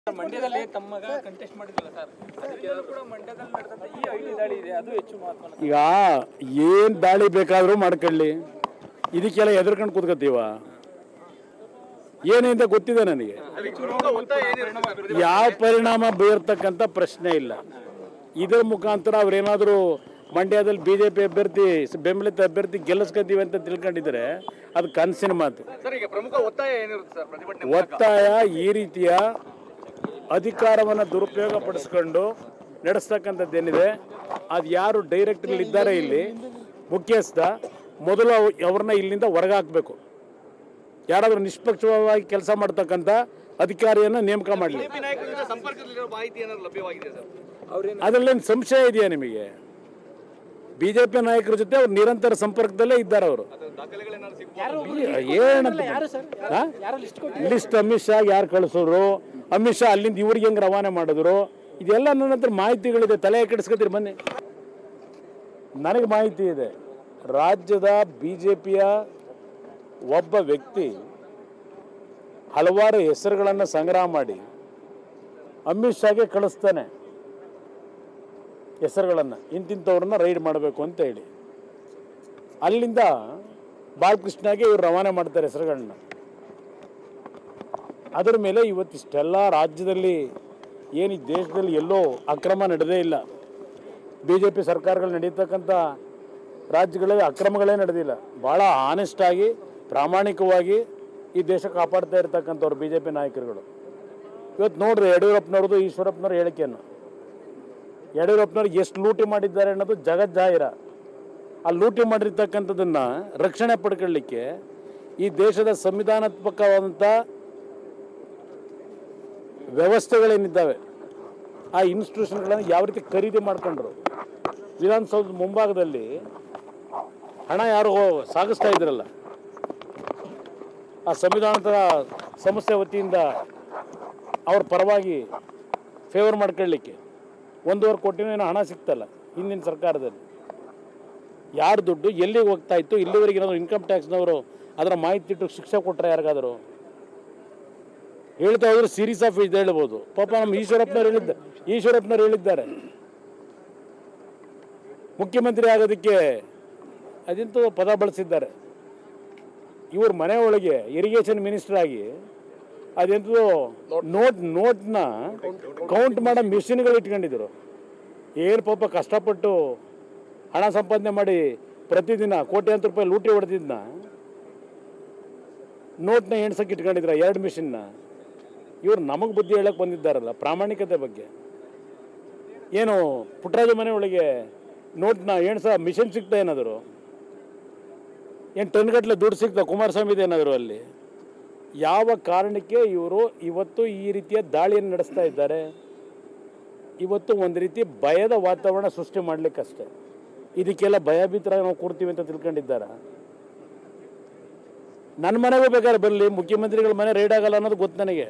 ಮಂಡ್ಯದಲ್ಲಿ ತಮ್ಮ ಮಗ ಕಂಟೆಸ್ಟ್ ಮಾಡಿದ್ರಲ್ಲ ಸರ್ ಅದಕ್ಕೆಲ್ಲರೂ ಕೂಡ ಮಂಡ್ಯದಲ್ಲಿ ನಡೆದಂತ ಈ ಐಟಿ ದಾಳಿ ಇದೆ ಅದು ಹೆಚ್ಚು ಮಹತ್ವ ಈಗ ಏನು ದಾಳಿ ಬೇಕಾದರೂ ಮಾಡ್ಕೊಳ್ಳಿ ಇದಕ್ಕೆಲ್ಲ ಎದುರ್ಕೊಂಡು ಕೂತ್ಕೋತೀವ ಏನಿಂದ ಗೊತ್ತಿದೆ ನನಗೆ ಯಾವ ಪರಿಣಾಮ ಬೀರ್ತಕ್ಕಂಥ ಪ್ರಶ್ನೆ ಇಲ್ಲ ಇದರ ಮುಖಾಂತರ ಅವ್ರೇನಾದರೂ ಮಂಡ್ಯದಲ್ಲಿ ಬಿ ಜೆ ಪಿ ಅಭ್ಯರ್ಥಿ ಬೆಂಬಲಿತ ಅಭ್ಯರ್ಥಿ ಗೆಲ್ಲಿಸ್ಕೊತೀವಿ ಅಂತ ತಿಳ್ಕೊಂಡಿದ್ರೆ ಅದು ಕನಸಿನ ಮಾತು ಸರ್ ಈಗ ಪ್ರಮುಖ ಒತ್ತಾಯ ಏನಿರುತ್ತೆ ಸರ್ ಪ್ರತಿಭಟನೆ ಒತ್ತಾಯ ಈ ರೀತಿಯ ಅಧಿಕಾರವನ್ನು ದುರುಪಯೋಗ ಪಡಿಸ್ಕೊಂಡು ನಡೆಸ್ತಕ್ಕಂಥದ್ದೇನಿದೆ ಅದು ಯಾರು ಡೈರೆಕ್ಟ್ರಲ್ಲಿ ಇದ್ದಾರೆ ಇಲ್ಲಿ ಮುಖ್ಯಸ್ಥ ಮೊದಲು ಅವ್- ಅವ್ರನ್ನ ಇಲ್ಲಿಂದ ಹೊರಗೆ ಹಾಕಬೇಕು ಯಾರಾದರೂ ನಿಷ್ಪಕ್ಷವಾಗಿ ಕೆಲಸ ಮಾಡ್ತಕ್ಕಂಥ ಅಧಿಕಾರಿಯನ್ನು ನೇಮಕ ಮಾಡಲಿ ಬಿಜೆಪಿ ನಾಯಕರ ಜೊತೆ ಸಂಪರ್ಕದಲ್ಲಿರೋ ಮಾಹಿತಿ ಏನಾದ್ರು ಲಭ್ಯವಾಗಿದೆ ಸರ್ ಅದರಲ್ಲೇನು ಸಂಶಯ ಇದೆಯಾ ನಿಮಗೆ ಬಿ ಜೆ ಪಿ ನಾಯಕರ ಜೊತೆ ಅವ್ರು ನಿರಂತರ ಸಂಪರ್ಕದಲ್ಲೇ ಇದ್ದಾರೆ ಅವರು ಅದು ದಾಖಲೆಗಳೇನಾದ್ರು ಸಿಗ್ಬೋದು ಏನಂತ ಲಿಸ್ಟ್ ಅಮಿತ್ ಶಾ ಯಾರು ಕಳಿಸೋರು ಅಮಿತ್ ಶಾ ಅಲ್ಲಿಂದ ಇವ್ರಿಗೆ ಹೆಂಗೆ ರವಾನೆ ಮಾಡಿದ್ರು ಇದೆಲ್ಲ ನನ್ನ ಹತ್ರ ಮಾಹಿತಿಗಳಿದೆ ತಲೆ ಕೆಡಿಸ್ಕೊತೀರಿ ಬನ್ನಿ ನನಗೆ ಮಾಹಿತಿ ಇದೆ ರಾಜ್ಯದ ಬಿ ಜೆ ಪಿಯ ಒಬ್ಬ ವ್ಯಕ್ತಿ ಹಲವಾರು ಹೆಸರುಗಳನ್ನು ಸಂಗ್ರಹ ಮಾಡಿ ಅಮಿತ್ ಶಾಗೆ ಕಳಿಸ್ತಾನೆ ಹೆಸರುಗಳನ್ನು ಇಂತಿಂಥವ್ರನ್ನ ರೈಡ್ ಮಾಡಬೇಕು ಅಂತ ಹೇಳಿ ಅಲ್ಲಿಂದ ಬಾಲಕೃಷ್ಣಗೆ ಇವ್ರು ರವಾನೆ ಮಾಡ್ತಾರೆ ಹೆಸರುಗಳನ್ನ ಅದರ ಮೇಲೆ ಇವತ್ತಿಷ್ಟೆಲ್ಲ ರಾಜ್ಯದಲ್ಲಿ ಏನು ಈ ದೇಶದಲ್ಲಿ ಎಲ್ಲೋ ಅಕ್ರಮ ನಡೆದೇ ಇಲ್ಲ ಬಿ ಜೆ ಪಿ ಸರ್ಕಾರಗಳು ನಡೀತಕ್ಕಂಥ ರಾಜ್ಯಗಳಲ್ಲಿ ಅಕ್ರಮಗಳೇ ನಡೆದಿಲ್ಲ ಭಾಳ ಆನೆಸ್ಟಾಗಿ ಪ್ರಾಮಾಣಿಕವಾಗಿ ಈ ದೇಶ ಕಾಪಾಡ್ತಾ ಇರ್ತಕ್ಕಂಥವ್ರು ಬಿ ಜೆ ಪಿ ನಾಯಕರುಗಳು ಇವತ್ತು ನೋಡ್ರಿ ಯಡಿಯೂರಪ್ಪನವ್ರದ್ದು ಈಶ್ವರಪ್ಪನವ್ರ ಹೇಳಿಕೆಯನ್ನು ಯಡಿಯೂರಪ್ಪನವ್ರು ಎಷ್ಟು ಲೂಟಿ ಮಾಡಿದ್ದಾರೆ ಅನ್ನೋದು ಜಗಜ್ಜಾಹಿರ ಆ ಲೂಟಿ ಮಾಡಿರ್ತಕ್ಕಂಥದ್ದನ್ನ ರಕ್ಷಣೆ ಪಡ್ಕೊಳ್ಳಿಕ್ಕೆ ಈ ದೇಶದ ಸಂವಿಧಾನಾತ್ಮಕವಾದಂಥ ವ್ಯವಸ್ಥೆಗಳೇನಿದ್ದಾವೆ ಆ ಇನ್ಸ್ಟಿಟ್ಯೂಷನ್ಗಳನ್ನು ಯಾವ ರೀತಿ ಖರೀದಿ ಮಾಡ್ಕೊಂಡ್ರು ವಿಧಾನಸೌಧದ ಮುಂಭಾಗದಲ್ಲಿ ಹಣ ಯಾರು ಸಾಗಿಸ್ತಾ ಇದ್ರಲ್ಲ ಆ ಸಂವಿಧಾನದ ಸಂಸ್ಥೆ ವತಿಯಿಂದ ಅವ್ರ ಪರವಾಗಿ ಫೇವರ್ ಮಾಡ್ಕೊಳ್ಳಿಕ್ಕೆ ಒಂದೂವರೆ ಕೋಟಿನೂ ಏನೋ ಹಣ ಸಿಕ್ತಲ್ಲ ಹಿಂದಿನ ಸರ್ಕಾರದಲ್ಲಿ ಯಾರ ದುಡ್ಡು ಎಲ್ಲಿಗೆ ಹೋಗ್ತಾ ಇತ್ತು ಇಲ್ಲಿವರೆಗೆ ಏನಾದ್ರು ಇನ್ಕಮ್ ಟ್ಯಾಕ್ಸ್ನವರು ಅದರ ಮಾಹಿತಿ ಇಟ್ಟು ಶಿಕ್ಷೆ ಕೊಟ್ಟರೆ ಯಾರಿಗಾದರೂ ಹೇಳ್ತಾ ಹೋದ್ರೆ ಸೀರೀಸ್ ಆಫ್ ಇದು ಹೇಳ್ಬೋದು ಪಾಪ ನಮ್ಮ ಈಶ್ವರಪ್ಪನವ್ರು ಹೇಳಿದ್ದ ಈಶ್ವರಪ್ಪನವ್ರು ಹೇಳಿದ್ದಾರೆ ಮುಖ್ಯಮಂತ್ರಿ ಆಗೋದಕ್ಕೆ ಅದಿಂತೂ ಪದ ಬಳಸಿದ್ದಾರೆ ಇವ್ರ ಮನೆ ಒಳಗೆ ಇರಿಗೇಷನ್ ಮಿನಿಸ್ಟರ್ ಆಗಿ ಅದೆಂತೂ ನೋಟ್ ನೋಟ್ನ ಕೌಂಟ್ ಮಾಡೋ ಮಿಷಿನ್ಗಳು ಇಟ್ಕೊಂಡಿದ್ರು ಏನು ಪಾಪ ಕಷ್ಟಪಟ್ಟು ಹಣ ಸಂಪಾದನೆ ಮಾಡಿ ಪ್ರತಿದಿನ ಕೋಟ್ಯಾಂತರ ರೂಪಾಯಿ ಲೂಟಿ ಹೊಡೆದಿದ್ನ ನೋಟ್ನ ಎಣ್ಸಕ್ಕೆ ಇಟ್ಕೊಂಡಿದ್ರ ಎರಡು ಮಿಷಿನ್ನ ಇವ್ರು ನಮಗೆ ಬುದ್ಧಿ ಹೇಳಕ್ಕೆ ಬಂದಿದ್ದಾರಲ್ಲ ಪ್ರಾಮಾಣಿಕತೆ ಬಗ್ಗೆ ಏನು ಪುಟ್ಟರಾಜ ಮನೆ ಒಳಗೆ ನೋಟ್ನ ಎಣ್ಸ ಮಿಷಿನ್ ಸಿಗ್ತಾ ಏನಾದರೂ ಏನು ಟನ್ಗಟ್ಲೆ ದುಡ್ಡು ಸಿಗ್ತಾ ಕುಮಾರಸ್ವಾಮಿ ಏನಾದರೂ ಅಲ್ಲಿ ಯಾವ ಕಾರಣಕ್ಕೆ ಇವರು ಇವತ್ತು ಈ ರೀತಿಯ ದಾಳಿಯನ್ನು ನಡೆಸ್ತಾ ಇದ್ದಾರೆ ಇವತ್ತು ಒಂದು ರೀತಿ ಭಯದ ವಾತಾವರಣ ಸೃಷ್ಟಿ ಮಾಡಲಿಕ್ಕಷ್ಟೇ ಇದಕ್ಕೆಲ್ಲ ಭಯಭೀತರಾಗಿ ನಾವು ಕೊಡ್ತೀವಿ ಅಂತ ತಿಳ್ಕೊಂಡಿದ್ದಾರ ನನ್ನ ಮನೆಗೂ ಬೇಕಾದ್ರೆ ಬರಲಿ ಮುಖ್ಯಮಂತ್ರಿಗಳ ಮನೆ ರೈಡ್ ಆಗಲ್ಲ ಅನ್ನೋದು ಗೊತ್ತು ನನಗೆ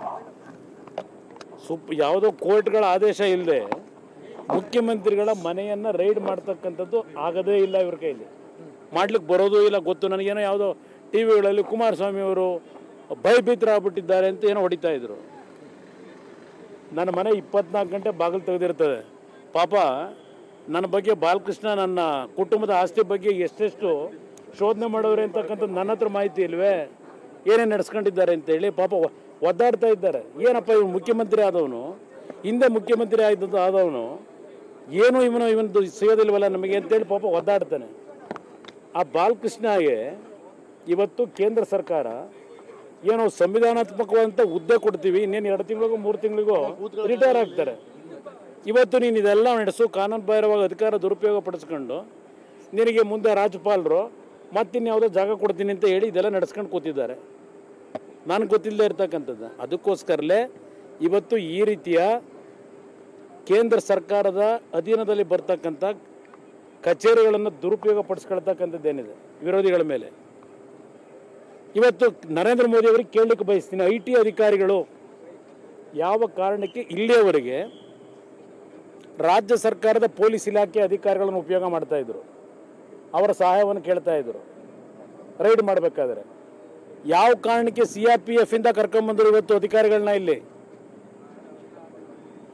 ಸುಪ್ ಯಾವುದೋ ಕೋರ್ಟ್ಗಳ ಆದೇಶ ಇಲ್ಲದೆ ಮುಖ್ಯಮಂತ್ರಿಗಳ ಮನೆಯನ್ನು ರೈಡ್ ಮಾಡ್ತಕ್ಕಂಥದ್ದು ಆಗದೇ ಇಲ್ಲ ಇವ್ರ ಕೈಲಿ ಮಾಡ್ಲಿಕ್ಕೆ ಬರೋದು ಇಲ್ಲ ಗೊತ್ತು ನನಗೇನೋ ಯಾವುದೋ ಟಿ ವಿಗಳಲ್ಲಿ ಕುಮಾರಸ್ವಾಮಿ ಅವರು ಭಯಭೀತರಾಗ್ಬಿಟ್ಟಿದ್ದಾರೆ ಅಂತ ಏನೋ ಹೊಡಿತಾ ಇದ್ರು ನನ್ನ ಮನೆ ಇಪ್ಪತ್ನಾಲ್ಕು ಗಂಟೆ ಬಾಗಿಲು ತೆಗೆದಿರ್ತದೆ ಪಾಪ ನನ್ನ ಬಗ್ಗೆ ಬಾಲಕೃಷ್ಣ ನನ್ನ ಕುಟುಂಬದ ಆಸ್ತಿ ಬಗ್ಗೆ ಎಷ್ಟೆಷ್ಟು ಶೋಧನೆ ಮಾಡೋರೆ ಅಂತಕ್ಕಂಥದ್ದು ನನ್ನ ಹತ್ರ ಮಾಹಿತಿ ಇಲ್ವೇ ಏನೇನು ನಡೆಸ್ಕೊಂಡಿದ್ದಾರೆ ಅಂತೇಳಿ ಪಾಪ ಒ- ಒದ್ದಾಡ್ತಾ ಇದ್ದಾರೆ ಏನಪ್ಪ ಇವನು ಮುಖ್ಯಮಂತ್ರಿ ಆದವನು ಹಿಂದೆ ಮುಖ್ಯಮಂತ್ರಿ ಆದದ್ದು ಆದವನು ಏನು ಇವನು ಇವನದು ಸಿಗೋದಿಲ್ವಲ್ಲ ನಮಗೆ ಅಂತೇಳಿ ಪಾಪ ಒದ್ದಾಡ್ತಾನೆ ಆ ಬಾಲಕೃಷ್ಣಗೆ ಇವತ್ತು ಕೇಂದ್ರ ಸರ್ಕಾರ ಏನೋ ಸಂವಿಧಾನಾತ್ಮಕವಾದಂಥ ಹುದ್ದೆ ಕೊಡ್ತೀವಿ ಇನ್ನೇನು ಎರಡು ತಿಂಗಳಿಗೋ ಮೂರು ತಿಂಗಳಿಗೋ ರಿಟೈರ್ ಆಗ್ತಾರೆ ಇವತ್ತು ನೀನು ಇದೆಲ್ಲ ನಡೆಸು ಕಾನೂನು ಬಾಹಿರವಾಗಿ ಅಧಿಕಾರ ದುರುಪಯೋಗ ಪಡಿಸ್ಕೊಂಡು ನಿನಗೆ ಮುಂದೆ ರಾಜ್ಯಪಾಲರು ಮತ್ತಿನ್ಯಾವುದೋ ಜಾಗ ಕೊಡ್ತೀನಿ ಅಂತ ಹೇಳಿ ಇದೆಲ್ಲ ನಡೆಸ್ಕೊಂಡು ಕೂತಿದ್ದಾರೆ ನನಗೆ ಗೊತ್ತಿಲ್ಲದೆ ಇರ್ತಕ್ಕಂಥದ್ದು ಅದಕ್ಕೋಸ್ಕರಲೇ ಇವತ್ತು ಈ ರೀತಿಯ ಕೇಂದ್ರ ಸರ್ಕಾರದ ಅಧೀನದಲ್ಲಿ ಬರ್ತಕ್ಕಂಥ ಕಚೇರಿಗಳನ್ನು ದುರುಪಯೋಗ ಪಡಿಸ್ಕೊಳ್ತಕ್ಕಂಥದ್ದೇನಿದೆ ವಿರೋಧಿಗಳ ಮೇಲೆ ಇವತ್ತು ನರೇಂದ್ರ ಮೋದಿ ಅವರಿಗೆ ಕೇಳಲಿಕ್ಕೆ ಬಯಸ್ತೀನಿ ಐ ಟಿ ಅಧಿಕಾರಿಗಳು ಯಾವ ಕಾರಣಕ್ಕೆ ಇಲ್ಲಿಯವರೆಗೆ ರಾಜ್ಯ ಸರ್ಕಾರದ ಪೊಲೀಸ್ ಇಲಾಖೆ ಅಧಿಕಾರಿಗಳನ್ನು ಉಪಯೋಗ ಮಾಡ್ತಾ ಇದ್ರು ಅವರ ಸಹಾಯವನ್ನು ಕೇಳ್ತಾ ಇದ್ರು ರೈಡ್ ಮಾಡಬೇಕಾದ್ರೆ ಯಾವ ಕಾರಣಕ್ಕೆ ಸಿ ಆರ್ ಪಿ ಎಫ್ ಇಂದ ಕರ್ಕೊಂಬಂದ್ರು ಇವತ್ತು ಅಧಿಕಾರಿಗಳನ್ನ ಇಲ್ಲಿ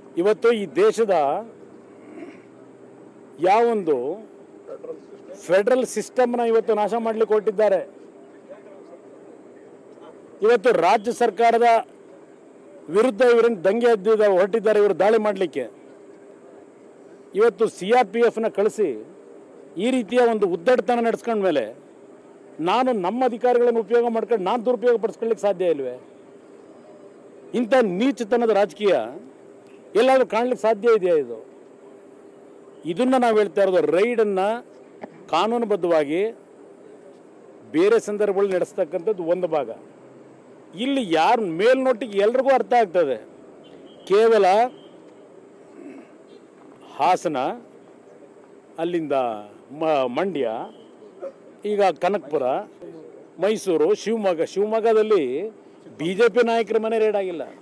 ಇವತ್ತು ಈ ದೇಶದ ಯಾವೊಂದು ಫೆಡರಲ್ ಸಿಸ್ಟಮ್ನ ಇವತ್ತು ನಾಶ ಮಾಡಲಿಕ್ಕೆ ಹೊರಟಿದ್ದಾರೆ ಇವತ್ತು ರಾಜ್ಯ ಸರ್ಕಾರದ ವಿರುದ್ಧ ಇವರನ್ನು ದಂಗೆ ಎದ್ದಿದ ಹೊರಟಿದ್ದಾರೆ ಇವರು ದಾಳಿ ಮಾಡಲಿಕ್ಕೆ ಇವತ್ತು ಸಿ ಆರ್ ಪಿ ಎಫ್ನ ಕಳಿಸಿ ಈ ರೀತಿಯ ಒಂದು ಉದ್ದಟತನ ನಡೆಸ್ಕೊಂಡ್ಮೇಲೆ ನಾನು ನಮ್ಮ ಅಧಿಕಾರಿಗಳನ್ನು ಉಪಯೋಗ ಮಾಡ್ಕೊಂಡು ನಾನು ದುರುಪಯೋಗ ಪಡಿಸ್ಕೊಳ್ಳಿಕ್ಕೆ ಸಾಧ್ಯ ಇಲ್ವೇ ಇಂಥ ನೀಚತನದ ರಾಜಕೀಯ ಎಲ್ಲಾದರೂ ಕಾಣ್ಲಿಕ್ಕೆ ಸಾಧ್ಯ ಇದೆಯಾ ಇದು ಇದನ್ನು ನಾವು ಹೇಳ್ತಾ ಇರೋದು ರೈಡನ್ನು ಕಾನೂನುಬದ್ಧವಾಗಿ ಬೇರೆ ಸಂದರ್ಭಗಳಲ್ಲಿ ನಡೆಸ್ತಕ್ಕಂಥದ್ದು ಒಂದು ಭಾಗ ಇಲ್ಲಿ ಯಾರು ಮೇಲ್ನೋಟಿಗೆ ಎಲ್ರಿಗೂ ಅರ್ಥ ಆಗ್ತದೆ ಕೇವಲ ಹಾಸನ ಅಲ್ಲಿಂದ ಮ ಮಂಡ್ಯ ಈಗ ಕನಕಪುರ ಮೈಸೂರು ಶಿವಮೊಗ್ಗ ಶಿವಮೊಗ್ಗದಲ್ಲಿ ಬಿ ಜೆ ಪಿ ನಾಯಕರ ಮನೆ ರೇಡ್ ಆಗಿಲ್ಲ